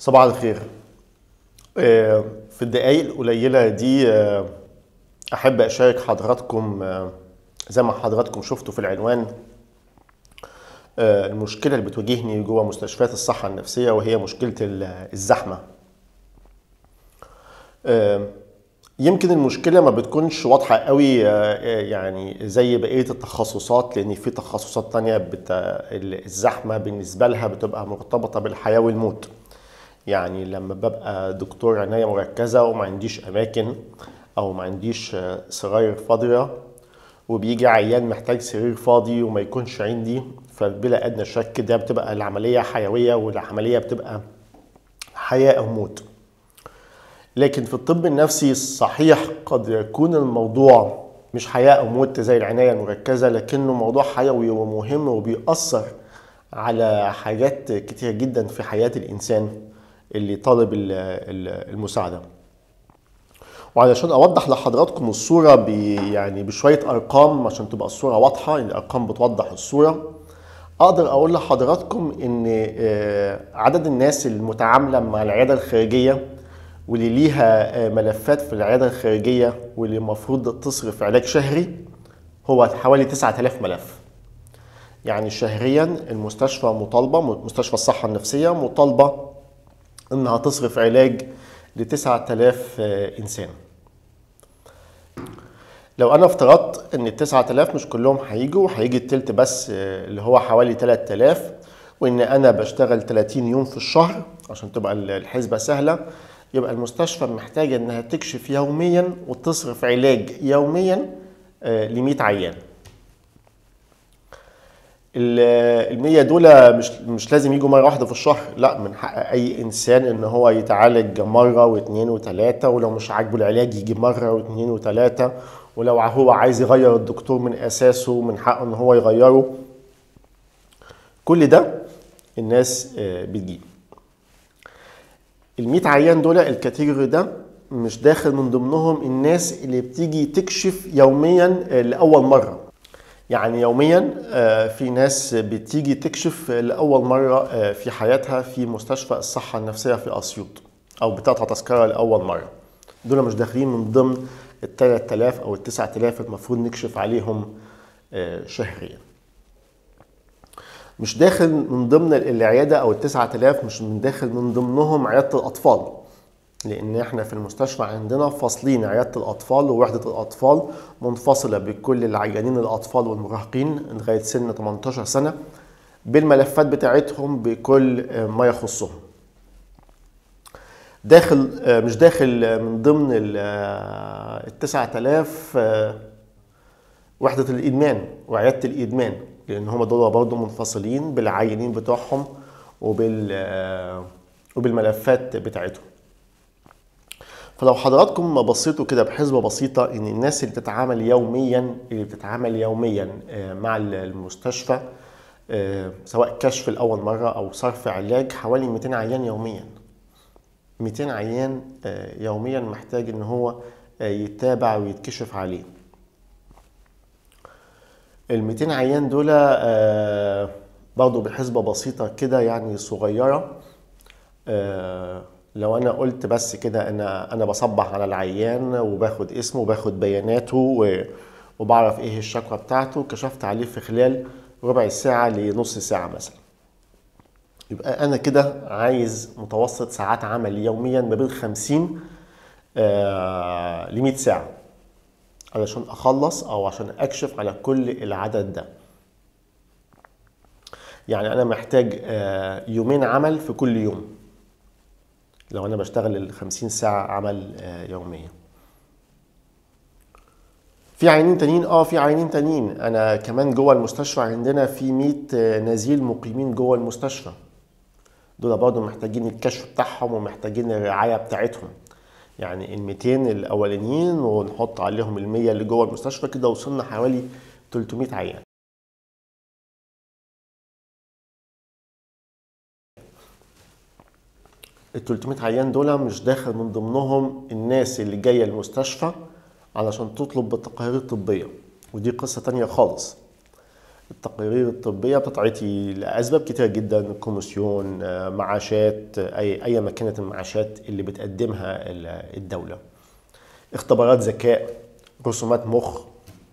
صباح الخير آه، في الدقايق القليلة دي آه، أحب أشارك حضراتكم آه، زي ما حضراتكم شفتوا في العنوان آه، المشكلة اللي بتواجهني جوه مستشفيات الصحة النفسية وهي مشكلة ال- الزحمة آه، يمكن المشكلة ما بتكونش واضحة قوي آه، آه، يعني زي بقية التخصصات لأن في تخصصات تانية بت... الزحمة بالنسبة لها بتبقى مرتبطة بالحياة والموت يعني لما ببقى دكتور عناية مركزة وما عنديش أماكن أو ما عنديش آه، سراير فاضية وبيجي عيان محتاج سرير فاضي وما يكونش عندي فبلا أدنى شك ده بتبقى العملية حيوية والعملية بتبقى حياة أو موت لكن في الطب النفسي صحيح قد يكون الموضوع مش حياة أو موت زي العناية المركزة لكنه موضوع حيوي ومهم وبيأثر على حاجات كتير جدا في حياة الإنسان اللي طالب ال- ال- المساعدة وعلشان أوضح لحضراتكم الصورة ب يعني بشوية أرقام عشان تبقى الصورة واضحة الأرقام بتوضح الصورة أقدر أقول لحضراتكم إن آه، عدد الناس المتعاملة مع العيادة الخارجية واللي ليها آه، ملفات في العيادة الخارجية واللي المفروض تصرف علاج شهري هو حوالي 9000 ملف يعني شهريا المستشفى مطالبة مستشفى الصحة النفسية مطالبة إنها تصرف علاج ل 9000 آه، إنسان لو انا افترضت ان ال 9000 مش كلهم هيجوا هيجي التلت بس آه، اللي هو حوالي 3000 وان انا بشتغل 30 يوم في الشهر عشان تبقى ال- الحسبه سهله يبقى المستشفى محتاجه انها تكشف يوميا وتصرف علاج يوميا ل 100 عيان ال 100 دول مش مش لازم يجوا مره واحده في الشهر لا من حق اي انسان ان هو يتعالج مره واثنين وثلاثه ولو مش عاجبه العلاج يجي مره واثنين وثلاثه ولو هو عايز يغير الدكتور من اساسه من حقه ان هو يغيره كل ده الناس آه، بتجيب ال 100 عيان دول الكاتيجوري ده مش داخل من ضمنهم الناس اللي بتيجي تكشف يوميا آه، لاول مره يعني يوميا آه، في ناس بتيجي تكشف لاول مره آه، في حياتها في مستشفى الصحه النفسيه في اسيوط او بتقطع تذكره لاول مره دول مش داخلين من ضمن ال 3000 او ال 9000 المفروض نكشف عليهم آه، شهريا مش داخل من ضمن العياده او ال 9000 مش من داخل من ضمنهم عياده الاطفال لان احنا في المستشفى عندنا فاصلين عياده الاطفال ووحده الاطفال منفصله بكل العيانين الاطفال والمراهقين لغايه سن 18 سنه بالملفات بتاعتهم بكل آه، ما يخصهم داخل آه، مش داخل آه، من ضمن ال 9000 آه، وحدة الإدمان وعيادة الإدمان لأن هم دول برضه منفصلين بالعيانين بتوعهم وبال آه، وبالملفات بتاعتهم فلو حضراتكم بصيتوا كده بحسبة بسيطة إن الناس اللي بتتعامل يوميا اللي بتتعامل يوميا آه، مع المستشفى آه، سواء كشف لأول مرة أو صرف علاج حوالي 200 عيان يوميا 200 عيان آه، يوميا محتاج ان هو آه، يتابع ويتكشف عليه ال 200 عيان دول آه، برضه بحسبة بسيطة كده يعني صغيرة آه، لو انا قلت بس كده انا انا بصبح على العيان وباخد اسمه وباخد بياناته و- وبعرف ايه الشكوى بتاعته كشفت عليه في خلال ربع ساعة لنص ساعة مثلا يبقى انا كده عايز متوسط ساعات عمل يوميا ما بين 50 ل 100 ساعه علشان اخلص او عشان اكشف على كل العدد ده يعني انا محتاج آه، يومين عمل في كل يوم لو انا بشتغل ال 50 ساعه عمل آه، يوميا في عينين تانيين اه في عينين تانيين انا كمان جوه المستشفى عندنا في 100 نزيل مقيمين جوه المستشفى دول برضه محتاجين الكشف بتاعهم ومحتاجين الرعايه بتاعتهم يعني ال 200 الاولانيين ونحط عليهم ال 100 اللي جوه المستشفى كده وصلنا حوالي 300 عيان ال 300 عيان دول مش داخل من ضمنهم الناس اللي جايه المستشفى علشان تطلب بالتقارير الطبيه ودي قصه تانية خالص التقارير الطبية بتتعطي لأسباب كتير جدا كوميسيون آه، معاشات أي أي ما كانت المعاشات اللي بتقدمها ال- الدولة اختبارات ذكاء رسومات مخ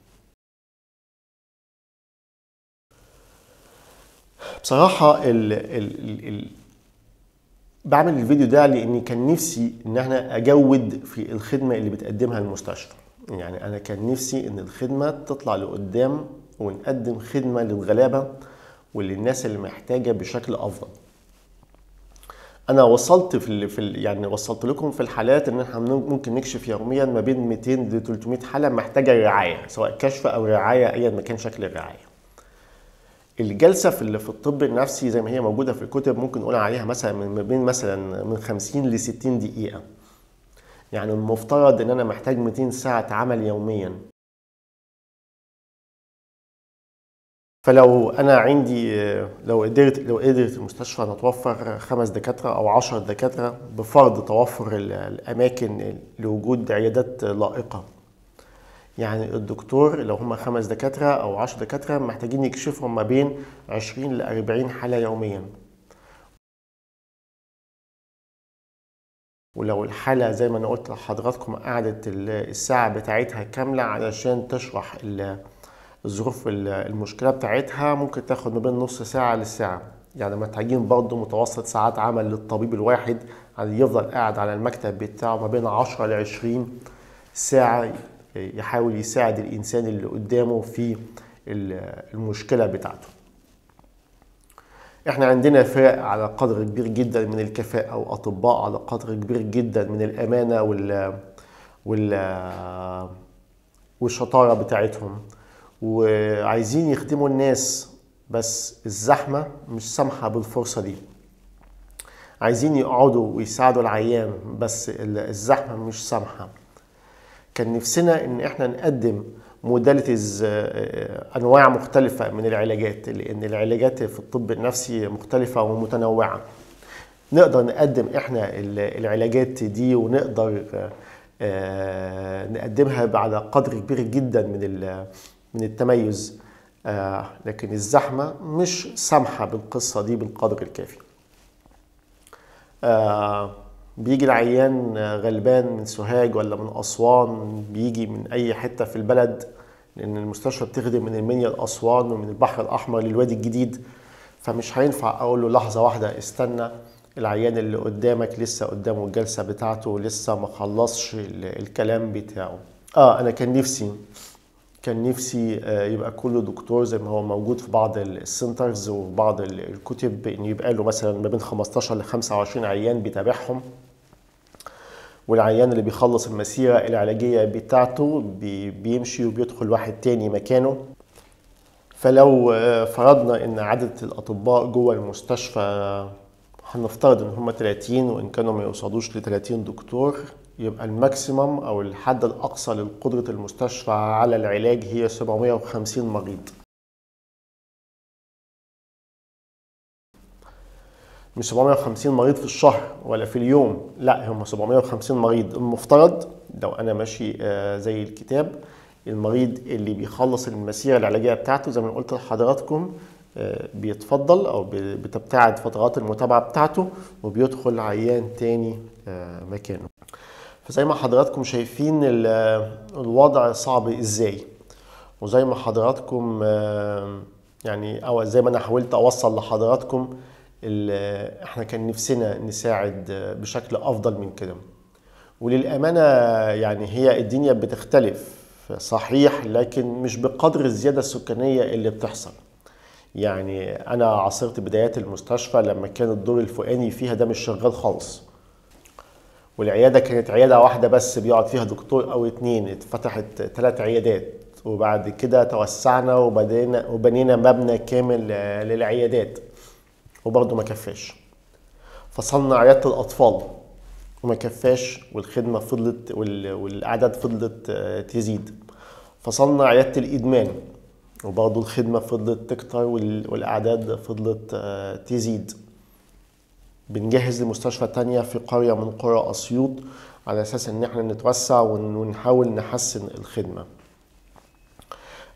بصراحة ال ال ال ال بعمل الفيديو ده لاني كان نفسي ان احنا اجود في الخدمه اللي بتقدمها المستشفى يعني انا كان نفسي ان الخدمه تطلع لقدام ونقدم خدمه للغلابه وللناس اللي محتاجه بشكل افضل انا وصلت في ال في ال يعني وصلت لكم في الحالات ان احنا ممكن نكشف يوميا ما بين 200 ل 300 حاله محتاجه رعايه سواء كشف او رعايه ايا ما كان شكل الرعايه الجلسه في ال- في الطب النفسي زي ما هي موجوده في الكتب ممكن نقول عليها مثلا من ما بين مثلا من 50 ل 60 دقيقه يعني المفترض ان انا محتاج 200 ساعه عمل يوميا فلو انا عندي لو قدرت لو قدرت المستشفى ان توفر خمس دكاتره او 10 دكاتره بفرض توفر ال- الاماكن لوجود عيادات لائقه يعني الدكتور لو هم خمس دكاترة أو عشر دكاترة محتاجين يكشفوا ما بين 20 ل 40 حالة يوميا ولو الحالة زي ما أنا قلت لحضراتكم قعدت ال- الساعة بتاعتها كاملة علشان تشرح ال- الظروف ال- المشكلة بتاعتها ممكن تاخد ما بين نص ساعة للساعة يعني محتاجين برضه متوسط ساعات عمل للطبيب الواحد يعني يفضل قاعد على المكتب بتاعه ما بين 10 ل 20 ساعة يحاول يساعد الإنسان اللي قدامه في ال- المشكلة بتاعته احنا عندنا فرق على قدر كبير جدا من الكفاءة وأطباء على قدر كبير جدا من الأمانة وال وال والشطارة بتاعتهم وعايزين يخدموا الناس بس الزحمة مش سامحة بالفرصة دي عايزين يقعدوا ويساعدوا العيان بس ال- الزحمة مش سامحة كان نفسنا ان احنا نقدم موداليتيز انواع مختلفه من العلاجات لان العلاجات في الطب النفسي مختلفه ومتنوعه نقدر نقدم احنا ال- العلاجات دي ونقدر آه، نقدمها على قدر كبير جدا من ال- من التميز آه، لكن الزحمه مش سامحه بالقصه دي بالقدر الكافي آه، بيجي العيان آه، غلبان من سوهاج ولا من أسوان بيجي من أي حتة في البلد لأن المستشفى بتخدم من المنيا لأسوان ومن البحر الأحمر للوادي الجديد فمش هينفع أقول له لحظة واحدة استنى العيان اللي قدامك لسه قدامه الجلسة بتاعته لسه ما خلصش ال- الكلام بتاعه اه انا كان نفسي كان نفسي آه، يبقى كل دكتور زي ما هو موجود في بعض السنترز وبعض ال- الكتب ان يبقى له مثلا ما بين 15 ل 25 عيان بيتابعهم والعيان اللي بيخلص المسيرة العلاجية بتاعته بي- بيمشي وبيدخل واحد تاني مكانه فلو آه، فرضنا ان عدد الاطباء جوه المستشفى هنفترض ان هم 30 وان كانوا ما يوصلوش ل 30 دكتور يبقى الماكسيمم او الحد الاقصى لقدره المستشفى على العلاج هي 750 مريض مش 750 مريض في الشهر ولا في اليوم لا هم 750 مريض المفترض لو انا ماشي آه، زي الكتاب المريض اللي بيخلص المسيره العلاجيه بتاعته زي ما قلت لحضراتكم آه، بيتفضل او بي- بتبتعد فترات المتابعه بتاعته وبيدخل عيان تاني آه، مكانه فزي ما حضراتكم شايفين ال- الوضع صعب ازاي وزي ما حضراتكم آه، يعني او زي ما انا حاولت اوصل لحضراتكم ال- احنا كان نفسنا نساعد بشكل افضل من كده وللامانه يعني هي الدنيا بتختلف صحيح لكن مش بقدر الزياده السكانيه اللي بتحصل يعني انا عاصرت بدايات المستشفى لما كان الدور الفوقاني فيها ده مش شغال خالص والعيادة كانت عيادة واحدة بس بيقعد فيها دكتور أو اتنين اتفتحت ثلاث عيادات وبعد كده توسعنا وبدينا وبنينا مبنى كامل آه، للعيادات وبرضه ما كفاش فصلنا عيادة الأطفال وما كفاش والخدمة فضلت وال- والأعداد فضلت آه، تزيد فصلنا عيادة الإدمان وبرضه الخدمة فضلت تكتر وال- والأعداد فضلت آه، تزيد بنجهز لمستشفى تانية في قرية من قرى أسيوط على أساس إن إحنا نتوسع ون- ونحاول نحسن الخدمة.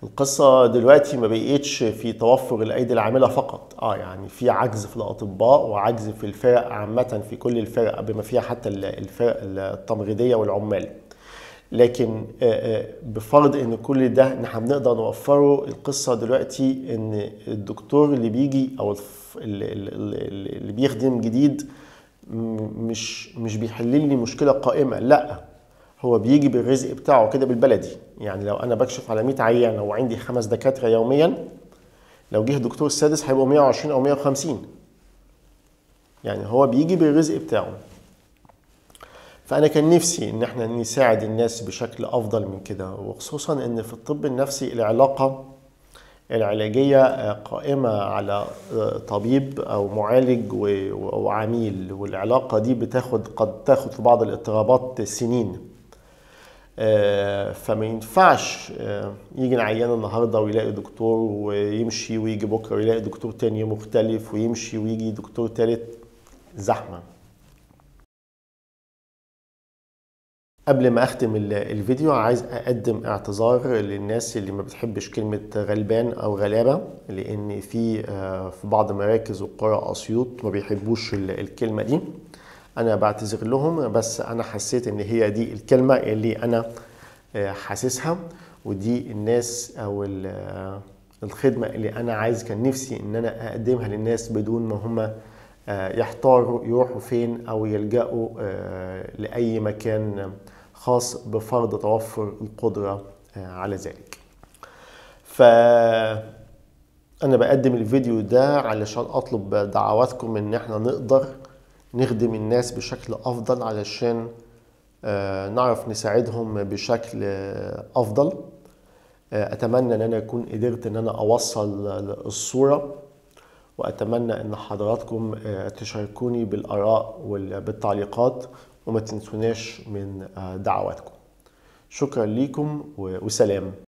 القصة دلوقتي ما بقيتش في توفر الأيدي العاملة فقط اه يعني في عجز في الأطباء وعجز في الفرق عامة في كل الفرق بما فيها حتى الفرق التمريضية والعمال لكن آه، آه، بفرض ان كل ده ان احنا بنقدر نوفره القصه دلوقتي ان الدكتور اللي بيجي او الف- اللي, اللي اللي بيخدم جديد م- مش مش بيحل لي مشكله قائمه لا هو بيجي بالرزق بتاعه كده بالبلدي يعني لو انا بكشف على 100 عيان وعندي خمس دكاتره يوميا لو جه دكتور السادس هيبقوا 120 او 150 يعني هو بيجي بالرزق بتاعه فانا كان نفسي ان احنا نساعد الناس بشكل افضل من كده وخصوصا ان في الطب النفسي العلاقه العلاجيه آه، قائمه على آه، طبيب او معالج و- وعميل والعلاقه دي بتاخد قد تاخد في بعض الاضطرابات سنين آه، فما ينفعش آه، يجي العيان النهارده ويلاقي دكتور ويمشي ويجي بكره ويلاقي دكتور تاني مختلف ويمشي ويجي دكتور تالت زحمه قبل ما اختم ال- الفيديو عايز اقدم اعتذار للناس اللي ما بتحبش كلمة غلبان او غلابة لان في آه، في بعض مراكز وقرى اسيوط ما بيحبوش ال- الكلمة دي انا بعتذر لهم بس انا حسيت ان هي دي الكلمة اللي انا آه، حاسسها ودي الناس او ال- آه، الخدمة اللي انا عايز كان نفسي ان انا اقدمها للناس بدون ما هم آه، يحتاروا يروحوا فين او يلجأوا آه، لأي مكان خاص بفرض توفر القدرة آه، على ذلك ف انا بقدم الفيديو ده علشان اطلب دعواتكم ان احنا نقدر نخدم الناس بشكل افضل علشان آه، نعرف نساعدهم بشكل آه، افضل آه، اتمنى ان انا اكون قدرت ان انا اوصل الصورة واتمنى ان حضراتكم آه، تشاركوني بالاراء وبالتعليقات وما تنسوناش من آه، دعواتكم شكرا ليكم و- وسلام